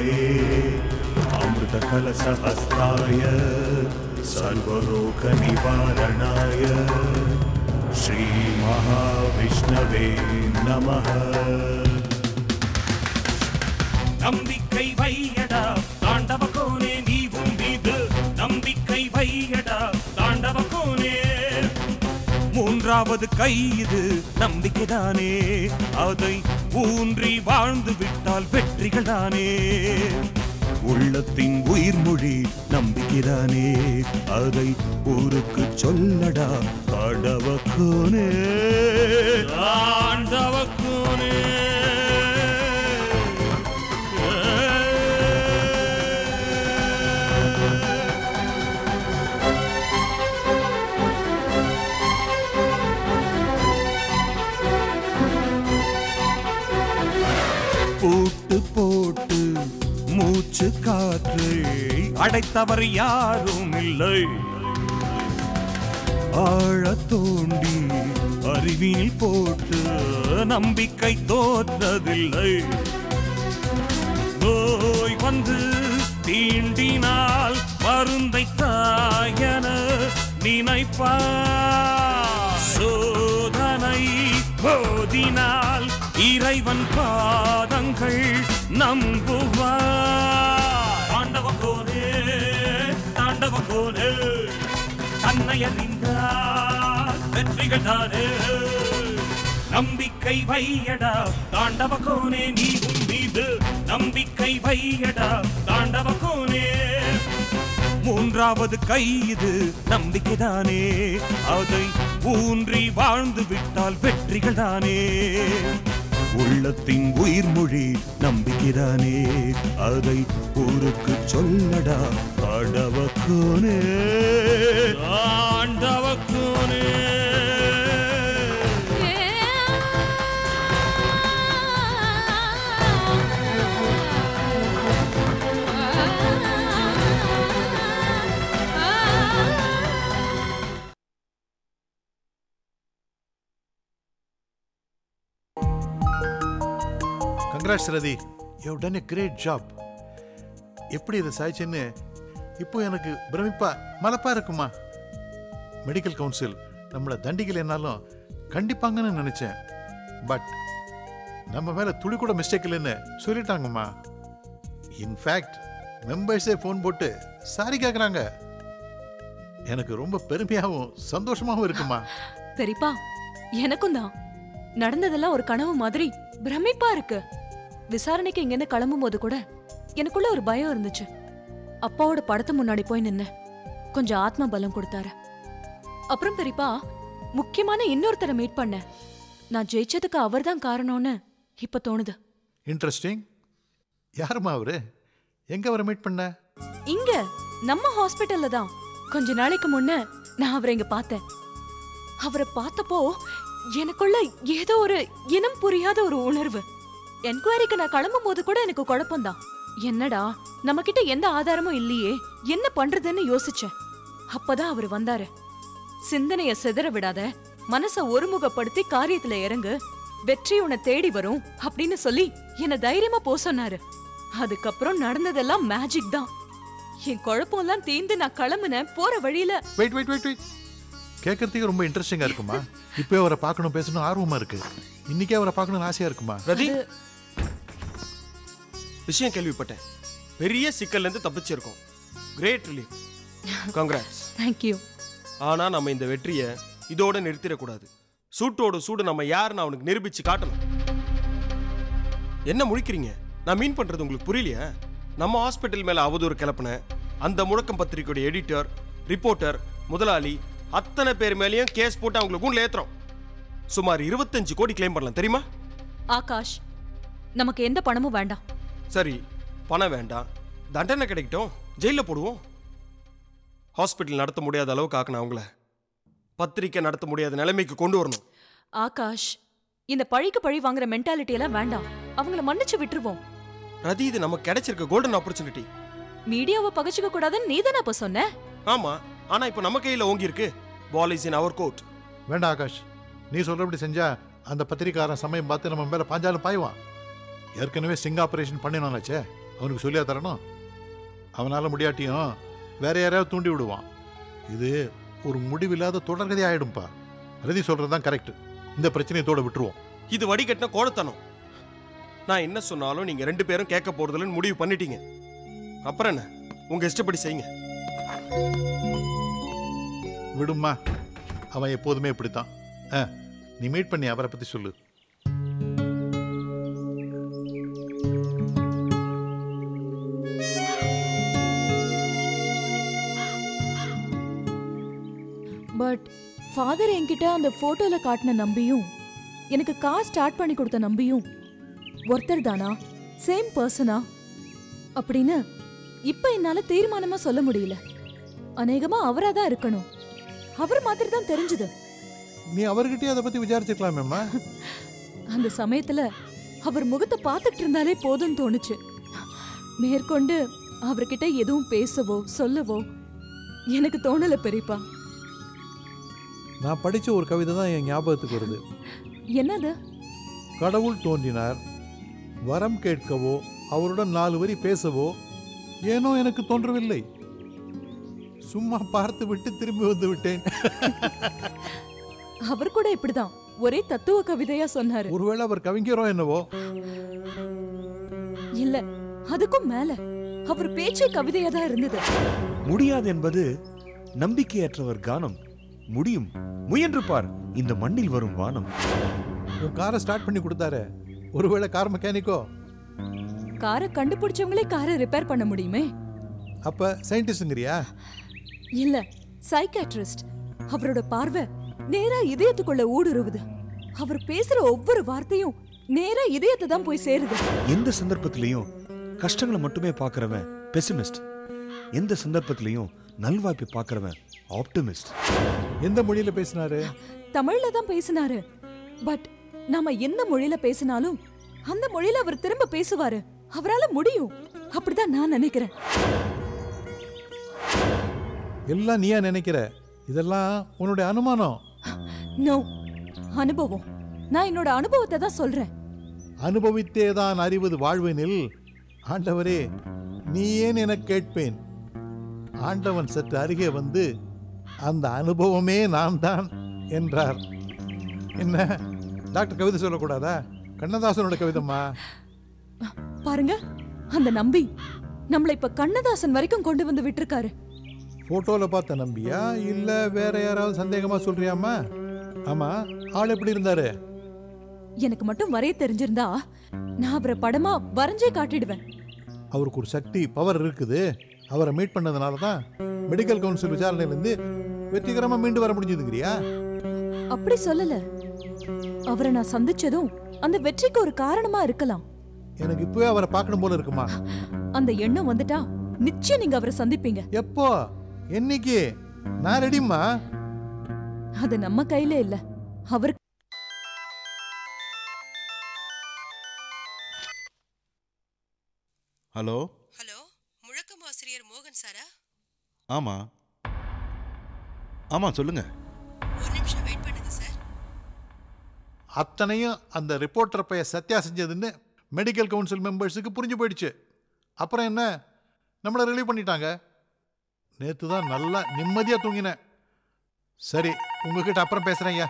अमृतकलशहस्ताय सर्वरोगनिवारणाय श्रीमहाविष्णवे नमः நம்பிக்கை வையடா தாண்டவ கோனே நீ உன் மீது நம்பிக்கை வையடா தாண்டவ கோனே மூன்றாவது கை இது நம்பிக்கைதானே அதை ஊன்றி வாழ்ந்து விட்டால் வெற்றிகள் தானே உள்ளத்தின் உயிர்மொழி நம்பிக்கைதானே அதை ஊருக்கு சொல்லடா ஆண்டவக்கோனே ஆண்டவக்கோனே பூட்டு போட்டு மூச்சு காற்று அடைத்தவர் யாரும் இல்லை ஆழ தோண்டி அறிவினில் போட்டு நம்பிக்கை தோற்றதில்லை நோய் வந்து தீண்டினால் மருந்தை தாயன நினைப்பா சோதனை போதினால் இறைவன் பாதங்கள் நம்புவார் தாண்டவ கோனே தாண்டவ கோனே தன்னை அறிந்தார் வெற்றிகள் தானே நம்பிக்கை வையடா தாண்டவ கோனே நீ உன் மீது நம்பிக்கை வையடா தாண்டவ கோனே மூன்றாவது கை இது நம்பிக்கைதானே அதை ஊன்றி வாழ்ந்து விட்டால் வெற்றிகள் தானே உள்ளத்தின் உயிர்மொழி நம்பிக்கைதானே அதை ஊருக்கு சொல்லடா ஆண்டவக்கோனே ஆண்டவக்கோனே congrats Rathi you done a great job எப்படி இதை சாய்ச்சேன்னு இப்போ எனக்கு பிரமிப்பா மலப்பா இருக்குமா மெடிக்கல் கவுன்சில் நம்மளை தண்டிக்கலைன்னாலும் கண்டிப்பாங்கன்னு நினைச்சேன் பட் நம்ம மேல துளி கூட மிஸ்டேக் இல்லைன்னு சொல்லிட்டாங்கம்மா இன்ஃபேக்ட் மெம்பர்ஸே ஃபோன் போட்டு சாரி கேட்குறாங்க எனக்கு ரொம்ப பெருமையாகவும் சந்தோஷமாகவும் இருக்குமா பெரியப்பா எனக்கும் தான் நடந்ததெல்லாம் ஒரு கனவு மாதிரி பிரமிப்பா இருக்கு விசாரணைக்கு இங்கிருந்து கிளம்பும் போது கூட எனக்குள்ள ஒரு பயம் இருந்துச்சு அப்பாவோட படத்து முன்னாடி போய் நின்னு கொஞ்சம் ஆத்ம பலம் கொடுத்தாரு அப்புறம் பெரியப்பா முக்கியமான இன்னொருத்தரை மீட் பண்ணேன் நான் ஜெயிச்சதுக்கு அவர்தான் காரணம்னு இப்ப தோணுது இன்ட்ரெஸ்டிங் யாருமா அவரு எங்க அவரை மீட் பண்ண இங்க நம்ம ஹாஸ்பிட்டல்ல தான் கொஞ்ச நாளைக்கு முன்ன நான் அவரை இங்க பார்த்தேன் அவரை பார்த்தப்போ எனக்குள்ள ஏதோ ஒரு இனம் புரியாத ஒரு உணர்வு என்கொயரிக்கு நான் கிளம்பும் போது கூட எனக்கு குழப்பம்தான் என்னடா நம்ம கிட்ட எந்த ஆதாரமும் இல்லையே என்ன பண்றதுன்னு யோசிச்சேன் அப்பதான் அவர் வந்தாரு சிந்தனைய சிதற விடாத மனச ஒருமுகப்படுத்தி காரியத்துல இறங்கு வெற்றி உன்னை தேடி வரும் அப்படின்னு சொல்லி என்ன தைரியமா போ சொன்னாரு அதுக்கப்புறம் நடந்ததெல்லாம் மேஜிக் தான் என் குழப்பம்லாம் தீந்து நான் கிளம்புனேன் போற வழியில வெயிட் வெயிட் வெயிட் வெயிட் கேட்கறதுக்கு ரொம்ப இன்ட்ரெஸ்டிங்கா இருக்குமா இப்போ அவரை பார்க்கணும் பேசணும் ஆர்வமா இருக்கு இன்னைக்கே அவரை பார்க்கணும்னு ஆசையா இருக்குமா ரதி விஷயம் கேள்விப்பட்டேன் பெரிய சிக்கல்ல இருந்து தப்பிச்சிருக்கோம் கிரேட் ரிலீஃப் கங்க்ராட்ஸ் தேங்க்யூ ஆனா நம்ம இந்த வெற்றியை இதோட நிறுத்திடக்கூடாது சூட்டோட சூடு நம்ம யாருன்னு அவனுக்கு நிரூபிச்சு காட்டணும் என்ன முழிக்கிறீங்க நான் மீன் பண்றது உங்களுக்கு புரியலையா நம்ம ஹாஸ்பிட்டல் மேல அவதூறு கிளப்பின அந்த முழக்கம் பத்திரிக்கையோட எடிட்டர் ரிப்போர்ட்டர் முதலாளி அத்தனை பேர் மேலேயும் கேஸ் போட்டு அவங்களை கூண்டில் ஏத்துறோம் சுமார் இருபத்தஞ்சு கோடி கிளைம் பண்ணலாம் தெரியுமா ஆகாஷ் நமக்கு எந்த பணமும் வேண்டாம் சரி பணம் வேண்டாம் தண்டனை கிடைக்கட்டும் ஜெயிலில் போடுவோம் ஹாஸ்பிட்டல் நடத்த முடியாத அளவுக்கு ஆக்கணும் அவங்கள பத்திரிக்கை நடத்த முடியாத நிலைமைக்கு கொண்டு வரணும் ஆகாஷ் இந்த பழிக்கு பழி வாங்குற மென்டாலிட்டி எல்லாம் வேண்டாம் அவங்கள மன்னிச்சு விட்டுருவோம் ரதி இது நமக்கு கிடைச்சிருக்க கோல்டன் ஆப்பர்ச்சுனிட்டி மீடியாவை பகச்சுக்க கூடாதுன்னு நீதானே அப்ப சொன்ன ஆமா ஆனா இப்போ நம்ம கையில ஓங்கி இருக்கு ball is in our court வேண்டாம் ஆகாஷ் நீ சொல்றபடி செஞ்சா அந்த பத்திரிக்காரன் சமயம் பார்த்து நம்ம மேல பாஞ்சாலும் பாய்வான் ஏற்கனவே சிங் ஆபரேஷன் பண்ணினாச்சே அவனுக்கு சொல்லியா தரணும் அவனால் முடியாட்டியும் வேற யாரையாவது தூண்டி விடுவான் இது ஒரு முடிவில்லாத தொடர்கதை ஆயிடும்பா ரதி சொல்றது தான் கரெக்ட் இந்த பிரச்சனையத்தோட விட்டுருவோம் இது வடிகட்டின கோடத்தனம் நான் என்ன சொன்னாலும் நீங்க ரெண்டு பேரும் கேட்க போறதில்லன்னு முடிவு பண்ணிட்டீங்க அப்புறம் என்ன உங்க இஷ்டப்படி செய்யுங்க விடுமா அவன் எப்போதுமே இப்படித்தான் ஆ, நீ மீட் பண்ணி அவரை பத்தி சொல்லு பட் ஃபாதர் என்கிட்ட அந்த போட்டோல காட்டின நம்பியும் எனக்கு கார் ஸ்டார்ட் பண்ணி கொடுத்த நம்பியும் ஒருத்தர் தானா சேம் பர்சனா அப்படின்னு இப்ப என்னால தீர்மானமா சொல்ல முடியல அநேகமா அவரா தான் இருக்கணும் அவர் மாதிரி தான் தெரிஞ்சது நீ அவர்கிட்டயே அதை பத்தி விசாரிச்சுக்கலாமேம்மா அந்த சமயத்துல அவர் முகத்தை பார்த்துட்டு இருந்தாலே போதும்னு தோணுச்சு மேற்கொண்டு அவர்கிட்ட எதுவும் பேசவோ சொல்லவோ எனக்கு தோணல பெரியப்பா நான் படிச்ச ஒரு கவிதை தான் என் ஞாபகத்துக்கு வருது என்னது கடவுள் தோன்றினார் வரம் கேட்கவோ அவருடன் நாலு வரி பேசவோ ஏனோ எனக்கு தோன்றவில்லை சும்மா பார்த்து விட்டு திரும்பி வந்து விட்டேன் அவர் கூட இப்படிதான் ஒரே தத்துவ கவிதையா சொன்னாரு ஒருவேளை அவர் கவிஞரோ என்னவோ இல்ல அதுக்கும் மேல அவர் பேச்சே கவிதையா தான் இருந்தது முடியாது என்பது நம்பிக்கையற்றவர் கானம் முடியும் முயன்று பார் இந்த மண்ணில் வரும் வானம் உன் காரை ஸ்டார்ட் பண்ணி கொடுத்தாரு ஒருவேளை கார் மெக்கானிக்கோ காரை கண்டுபிடிச்சவங்களே காரை ரிப்பேர் பண்ண முடியுமே அப்ப சயின்டிஸ்ட்ங்கிறியா இல்ல சைக்காட்ரிஸ்ட் அவரோட பார்வை நேரா இதயத்துக்குள்ள ஊடுருவுது அவர் பேசுற ஒவ்வொரு வார்த்தையும் நேரா இதயத்தை தான் போய் சேருது எந்த சந்தர்ப்பத்திலையும் கஷ்டங்களை மட்டுமே பார்க்கறவன் பெசிமிஸ்ட் எந்த சந்தர்ப்பத்திலையும் நல்வாய்ப்பை பார்க்கறவன் ஆப்டிமிஸ்ட் எந்த மொழியில பேசினாரு தமிழ்ல தான் பேசினாரு பட் நாம எந்த மொழியில பேசினாலும் அந்த மொழியில அவர் திரும்ப பேசுவாரு அவரால முடியும் அப்படிதான் நான் நினைக்கிறேன் எல்லாம் நீயா நினைக்கிற இதெல்லாம் உன்னுடைய அனுமானம் நோ அனுபவம் நான் என்னோட அனுபவத்தை தான் சொல்றேன் அனுபவித்தேதான் அறிவது வாழ்வினில் ஆண்டவரே நீ ஏன் என கேட்பேன் ஆண்டவன் சற்று அருகே வந்து அந்த அனுபவமே நான் தான் என்றார் என்ன டாக்டர் கவிதை சொல்லக்கூடாதா கண்ணதாசனோட கவிதம்மா பாருங்க அந்த நம்பி நம்மள இப்ப கண்ணதாசன் வரைக்கும் கொண்டு வந்து விட்டிருக்காரு போட்டோல பார்த்த நம்பியா இல்ல வேற யாராவது சந்தேகமா சொல்றியாமா ஆமா ஆள் எப்படி இருந்தாரு எனக்கு மட்டும் வரைய தெரிஞ்சிருந்தா நான் அவரை படமா வரைஞ்சே காட்டிடுவேன் அவருக்கு ஒரு சக்தி பவர் இருக்குது அவரை மீட் பண்ணதுனால தான் மெடிக்கல் கவுன்சில் விசாரணையிலிருந்து வெற்றிகரமா மீண்டு வர முடிஞ்சதுங்கிறியா அப்படி சொல்லல அவரை நான் சந்திச்சதும் அந்த வெற்றிக்கு ஒரு காரணமா இருக்கலாம் எனக்கு இப்பவே அவரை பார்க்கணும் போல இருக்குமா அந்த எண்ணம் வந்துட்டா நிச்சயம் நீங்க அவரை சந்திப்பீங்க எப்போ என்னைக்கு நான் ரெடிம்மா அது நம்ம கையில இல்ல அவர் ஹலோ ஹலோ முழக்கம் ஆசிரியர் மோகன் சாரா ஆமாம் ஆமாம் சொல்லுங்க ஒரு நிமிஷம் வெயிட் பண்ணுங்க சார் அத்தனையும் அந்த ரிப்போர்ட்டர் பைய சத்யா செஞ்சதுன்னு மெடிக்கல் கவுன்சில் மெம்பர்ஸுக்கு புரிஞ்சு போயிடுச்சு அப்புறம் என்ன நம்மளை ரிலீவ் பண்ணிட்டாங்க நேற்று தான் நல்லா நிம்மதியாக தூங்கினேன் சரி உங்ககிட்ட அப்புறம் பேசுகிறேன் ஐயா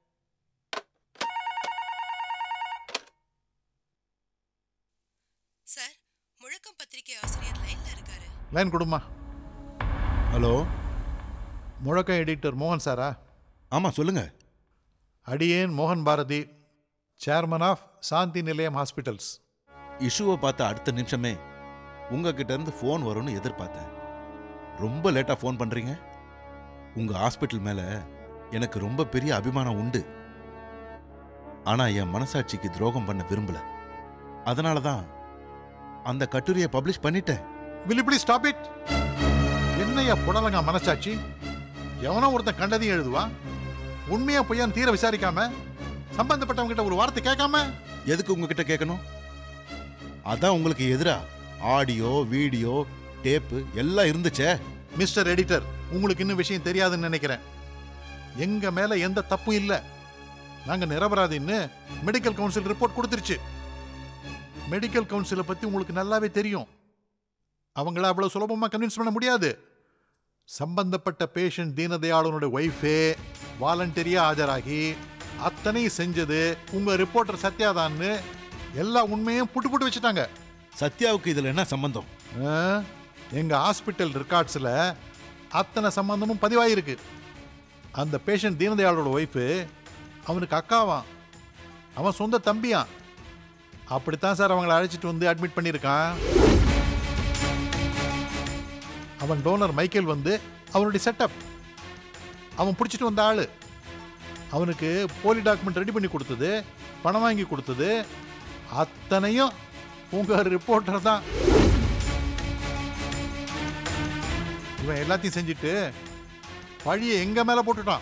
சார் முழக்கம் பத்திரிகை ஆசிரியர் லைன்ல இருக்காரு லைன் கொடுமா ஹலோ முழக்கம் எடிட்டர் மோகன் சாரா ஆமாம் சொல்லுங்க அடியேன் மோகன் பாரதி சேர்மன் ஆஃப் சாந்தி நிலையம் ஹாஸ்பிட்டல்ஸ் இஷ்யூவை பார்த்த அடுத்த நிமிஷமே உங்ககிட்ட இருந்து ஃபோன் வரும்னு எதிர்பார்த்தேன் ரொம்ப லேட்டாக ஃபோன் பண்ணுறீங்க உங்கள் ஹாஸ்பிட்டல் மேலே எனக்கு ரொம்ப பெரிய அபிமானம் உண்டு ஆனால் என் மனசாட்சிக்கு துரோகம் பண்ண விரும்பல அதனால தான் அந்த கட்டுரையை பப்ளிஷ் பண்ணிட்டேன் will you please stop it என்னையா புடலங்க மனசாட்சி எவனோ ஒருத்தன் கண்டதையும் எழுதுவான் உண்மையா பொய்யான்னு தீர விசாரிக்காம சம்பந்தப்பட்டவங்க கிட்ட ஒரு வார்த்தை கேட்காம எதுக்கு உங்ககிட்ட கேட்கணும் அதான் உங்களுக்கு எதிரா ஆடியோ வீடியோ டேப்பு எல்லாம் இருந்துச்சே மிஸ்டர் எடிட்டர் உங்களுக்கு இன்னும் விஷயம் தெரியாதுன்னு நினைக்கிறேன் எங்க மேல எந்த தப்பும் இல்ல நாங்க நிரபராதின்னு மெடிக்கல் கவுன்சில் ரிப்போர்ட் கொடுத்துருச்சு மெடிக்கல் கவுன்சிலை பற்றி உங்களுக்கு நல்லாவே தெரியும் அவங்கள அவ்வளோ சுலபமாக கன்வின்ஸ் பண்ண முடியாது சம்பந்தப்பட்ட பேஷண்ட் தீனதயாளனுடைய ஒய்ஃபே வாலண்டரியாக ஆஜராகி அத்தனையும் செஞ்சது உங்கள் ரிப்போர்ட்டர் சத்யாதான்னு எல்லா உண்மையும் புட்டு புட்டு வச்சுட்டாங்க சத்யாவுக்கு இதில் என்ன சம்பந்தம் ஆ, எங்க ஹாஸ்பிட்டல் ரெக்கார்ட்ஸில் அத்தனை சம்பந்தமும் பதிவாயிருக்கு அந்த பேஷண்ட் தீனதயாளோட ஒய்ஃபு அவனுக்கு அக்காவான் அவன் சொந்த தம்பியான் அப்படித்தான் சார் அவங்கள அழைச்சிட்டு வந்து அட்மிட் பண்ணியிருக்கான் அவன் டோனர் மைக்கேல் வந்து அவனுடைய செட்டப் அவன் பிடிச்சிட்டு வந்த ஆளு அவனுக்கு போலி டாக்குமெண்ட் ரெடி பண்ணி கொடுத்தது பணம் வாங்கி கொடுத்தது அத்தனையும் உங்க ரிப்போர்ட்டர் தான் இவன் எல்லாத்தையும் செஞ்சுட்டு பழிய எங்க மேல போட்டுட்டான்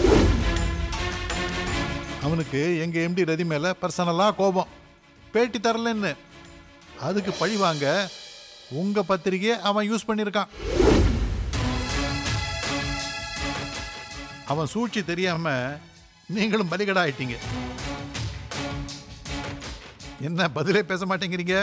அவனுக்கு எங்க எம்டி ரதி மேல பர்சனலா கோபம் பேட்டி தரலன்னு அதுக்கு பழி வாங்க உங்க பத்திரிகையை அவன் யூஸ் பண்ணியிருக்கான் அவன் சூழ்ச்சி தெரியாம நீங்களும் பலிகடா ஆயிட்டீங்க என்ன பதிலே பேச மாட்டேங்கிறீங்க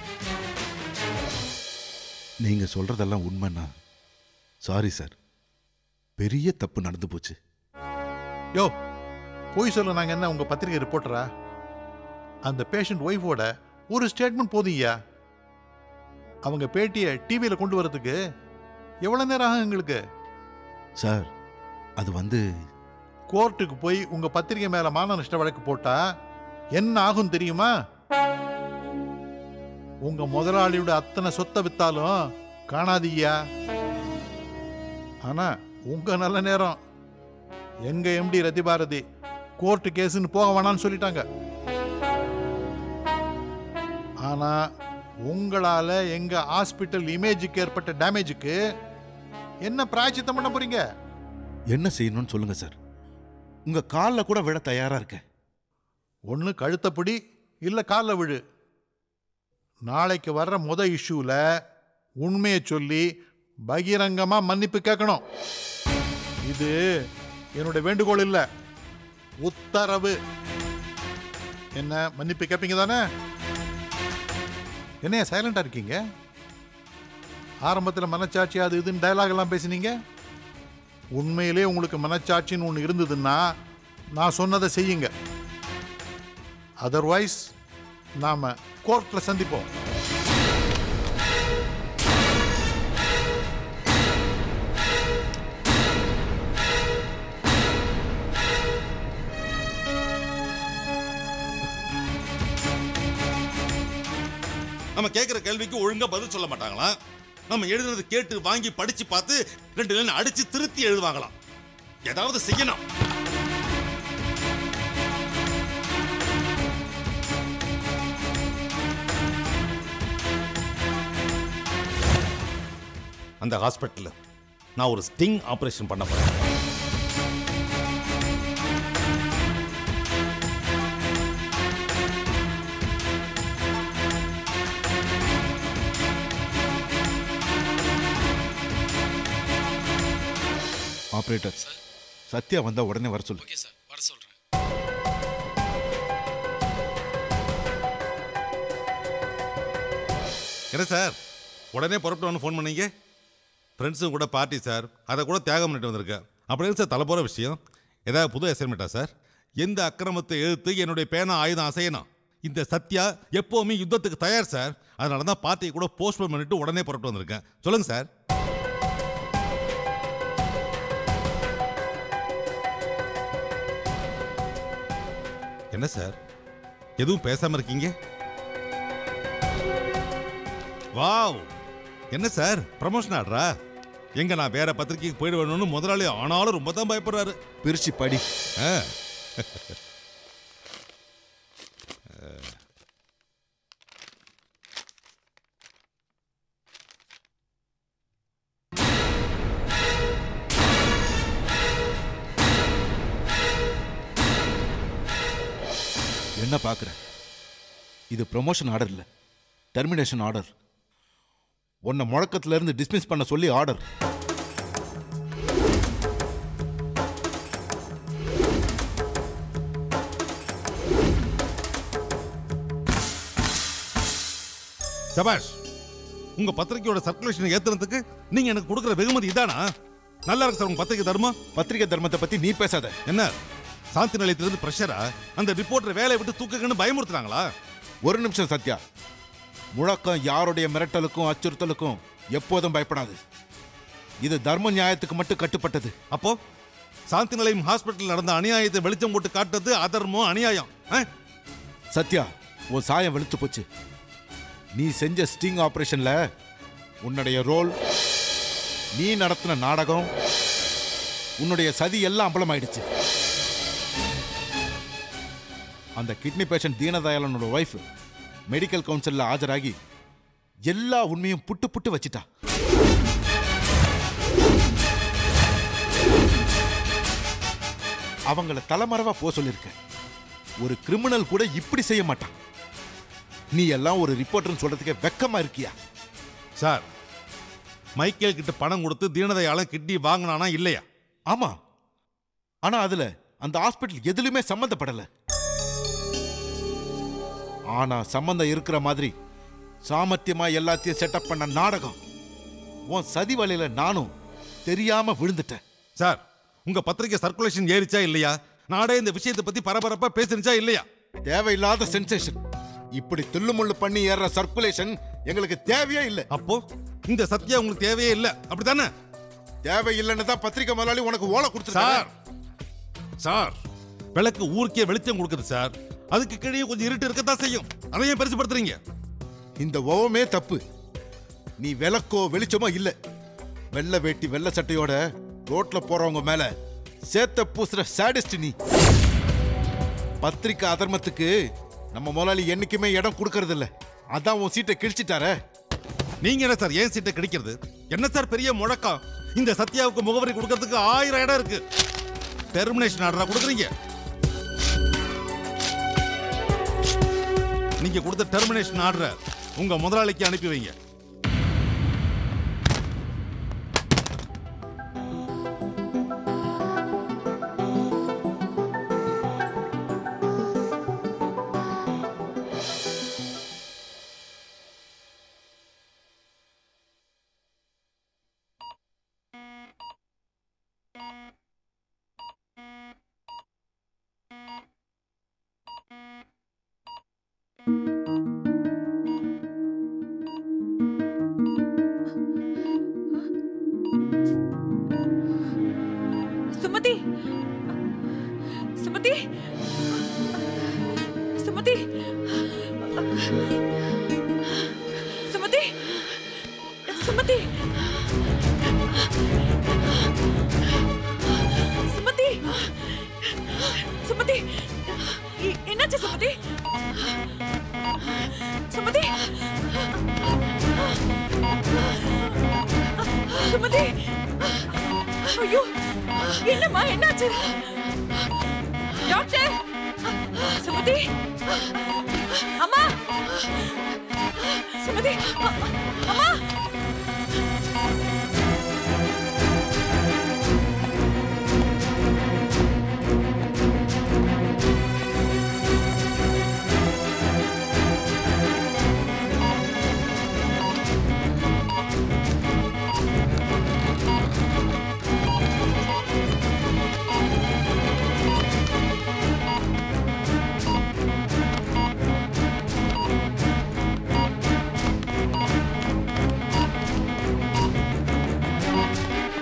நீங்க சொல்றதெல்லாம் உண்மைண்ணா சாரி சார் பெரிய தப்பு நடந்து போச்சு யோ போய் சொல்ல நாங்க என்ன உங்க பத்திரிகை ரிப்போர்ட்டரா அந்த பேஷண்ட் ஒய்ஃபோட ஒரு ஸ்டேட்மெண்ட் போதுங்கய்யா அவங்க பேட்டியை டிவியில் கொண்டு வரதுக்கு எவ்வளோ நேரம் ஆகும் எங்களுக்கு சார் அது வந்து கோர்ட்டுக்கு போய் உங்க பத்திரிகை மேல மான நஷ்ட வழக்கு போட்டா என்ன ஆகும் தெரியுமா உங்க முதலாளியோட அத்தனை சொத்தை வித்தாலும் காணாதீயா ஆனா உங்க நல்ல நேரம் எங்க எம்டி ரதி பாரதி கோர்ட்டு கேஸ்னு போக வேணாம்னு சொல்லிட்டாங்க ஆனா உங்களால எங்க ஹாஸ்பிட்டல் இமேஜுக்கு ஏற்பட்ட டேமேஜுக்கு என்ன பிராய்ச்சித்தம் பண்ண போறீங்க என்ன செய்யணும்னு சொல்லுங்க சார் உங்க காலில் கூட விட தயாரா இருக்கேன் ஒன்று கழுத்தப்படி இல்லை காலில் விழு நாளைக்கு வர்ற முத இஷ்யூவில் உண்மையை சொல்லி பகிரங்கமாக மன்னிப்பு கேட்கணும் இது என்னுடைய வேண்டுகோள் இல்லை உத்தரவு என்ன மன்னிப்பு கேட்பீங்க தானே என்ன சைலண்டாக இருக்கீங்க ஆரம்பத்தில் மனச்சாட்சி அது இதுன்னு டயலாக் எல்லாம் பேசினீங்க உண்மையிலே உங்களுக்கு மனச்சாட்சின்னு ஒன்று இருந்ததுன்னா நான் சொன்னதை செய்யுங்க அதர்வைஸ் நாம கோர்ட்ல சந்திப்போம் நம்ம கேட்குற கேள்விக்கு ஒழுங்கா பதில் சொல்ல மாட்டாங்களாம் நம்ம எழுதுனது கேட்டு வாங்கி படிச்சு பார்த்து ரெண்டு லைன் அடிச்சு திருத்தி எழுதுவாங்களாம் ஏதாவது செய்யணும் அந்த ஹாஸ்பிட்டலில் நான் ஒரு ஸ்டிங் ஆபரேஷன் பண்ண போறேன் ஆப்ரேட்டர் சத்யா வந்தா உடனே வர சொல்லு ஓகே சார் வர சொல்கிறேன் என்ன சார் உடனே புறப்பட்டு வந்து ஃபோன் பண்ணீங்க ஃப்ரெண்ட்ஸும் கூட பார்ட்டி சார் அதை கூட தியாகம் பண்ணிட்டு வந்திருக்கேன் அப்படின்னு சார் தலை போகிற விஷயம் ஏதாவது புது அசைன்மெண்ட்டா சார் எந்த அக்கிரமத்தை எதிர்த்து என்னுடைய பேனா ஆயுதம் அசையணும் இந்த சத்யா எப்போவுமே யுத்தத்துக்கு தயார் சார் அதனால தான் பார்ட்டியை கூட போஸ்ட்போன் பண்ணிட்டு உடனே புறப்பட்டு வந்திருக்கேன் சொல்லுங்க சார் என்ன சார் எதுவும் பேசாம இருக்கீங்க வாவ் என்ன சார் ப்ரமோஷன் ஆடுறா எங்க நான் வேற பத்திரிக்கைக்கு போயிடுவேணும்னு முதலாளி ஆனாலும் ரொம்ப தான் பயப்படுறாரு பிரிச்சு படி ஆ. என்ன பார்க்குற இது ப்ரொமோஷன் ஆர்டர் இல்லை டெர்மினேஷன் ஆர்டர் உன்னை முழக்கத்துல இருந்து டிஸ்மிஸ் பண்ண சொல்லி ஆர்டர் சபாஷ் உங்க பத்திரிக்கையோட சர்க்குலேஷன் ஏத்துறதுக்கு நீங்க எனக்கு கொடுக்குற வெகுமதி இதானா நல்லா இருக்கு சார் உங்க பத்திரிக்கை தர்மம் பத்திரிகை தர்மத்தை பத்தி நீ பேசாத என்ன சாந்தி நிலையத்திலிருந்து பிரஷரா அந்த ரிப்போர்ட்டர் வேலையை விட்டு தூக்குங்கன்னு பயமுறுத்துறாங்களா ஒரு நிமிஷம் சத்யா முழக்கம் யாருடைய மிரட்டலுக்கும் அச்சுறுத்தலுக்கும் எப்போதும் பயப்படாது இது தர்ம நியாயத்துக்கு மட்டும் கட்டுப்பட்டது அப்போ சாந்தி நிலையம் ஹாஸ்பிட்டல் நடந்த அநியாயத்தை வெளிச்சம் போட்டு காட்டுறது அதர்மம் அநியாயம் ஆ? சத்யா உன் சாயம் வெளுத்து போச்சு நீ செஞ்ச ஸ்டிங் ஆபரேஷன்ல உன்னுடைய ரோல் நீ நடத்தின நாடகம் உன்னுடைய சதி எல்லாம் அம்பலமாயிடுச்சு அந்த கிட்னி பேஷண்ட் தீனதயாளனோட ஒய்ஃப் மெடிக்கல் கவுன்சில்ல ஆஜராகி எல்லா உண்மையும் புட்டு புட்டு வச்சிட்டா அவங்கள தலைமறைவா போக சொல்லியிருக்கேன் ஒரு கிரிமினல் கூட இப்படி செய்ய மாட்டான் நீ எல்லாம் ஒரு ரிப்போர்ட்டர்னு சொல்றதுக்கே வெக்கமா இருக்கியா சார் மைக்கேல் கிட்ட பணம் கொடுத்து தீனதயாளன் கிட்னி வாங்கினானா இல்லையா ஆமா ஆனா அதுல அந்த ஹாஸ்பிட்டல் எதுலயுமே சம்மந்தப்படல ஆனா சம்பந்தம் இருக்கிற மாதிரி சாமர்த்தியமா எல்லாத்தையும் செட்டப் பண்ண நாடகம் உன் சதி வலையில நானும் தெரியாம விழுந்துட்டேன் சார் உங்க பத்திரிக்கை சர்க்குலேஷன் ஏறிச்சா இல்லையா நாடே இந்த விஷயத்தை பத்தி பரபரப்பா பேசுனுச்சா இல்லையா தேவையில்லாத சென்சேஷன் இப்படி தில்லுமுள்ளு பண்ணி ஏற சர்க்குலேஷன் எங்களுக்கு தேவையே இல்லை அப்போ இந்த சத்தியா உங்களுக்கு தேவையே இல்ல அப்படித்தானே தேவையில்லைன்னு தான் பத்திரிக்கை முதலாளி உனக்கு ஓலை சார் கொடுத்துருக்கார் சார் விளக்கு ஊருக்கே வெளிச்சம் கொடுக்குது சார் அதுக்கு கீழே கொஞ்சம் இருட்டு இருக்கத்தான் செய்யும் அதையும் பெருசுப்படுத்துறீங்க இந்த ஓவமே தப்பு நீ விளக்கோ வெளிச்சமோ இல்ல வெள்ளை வேட்டி வெள்ளை சட்டையோட ரோட்ல போறவங்க மேல சேத்த பூசுற சாடிஸ்ட் நீ பத்திரிக்கை அதர்மத்துக்கு நம்ம முதலாளி என்னைக்குமே இடம் கொடுக்கறது இல்ல அதான் உன் சீட்டை கிழிச்சிட்டாரே நீங்க என்ன சார் ஏன் சீட்டை கிடைக்கிறது என்ன சார் பெரிய முழக்கம் இந்த சத்யாவுக்கு முகவரி கொடுக்கறதுக்கு ஆயிரம் இடம் இருக்கு டெர்மினேஷன் ஆர்டரா கொடுக்குறீங்க நீங்க கொடுத்த டெர்மினேஷன் ஆர்டரை உங்க முதலாளிக்கு அனுப்பி வைங்க சுமதி சுமதி சுமதி சுமதி சுமதி சுமதி சுமதி எ- என்னாச்சு சுமதி சுமதி சுமதி ஐயோ என்னம்மா என்னாச்சு டாக்டர் சுமதி அம்மா சுமதி அ- அம்மா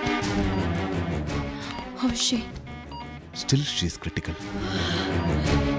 ஸ்டில் ஷீஸ் கிரிட்டிக்கல்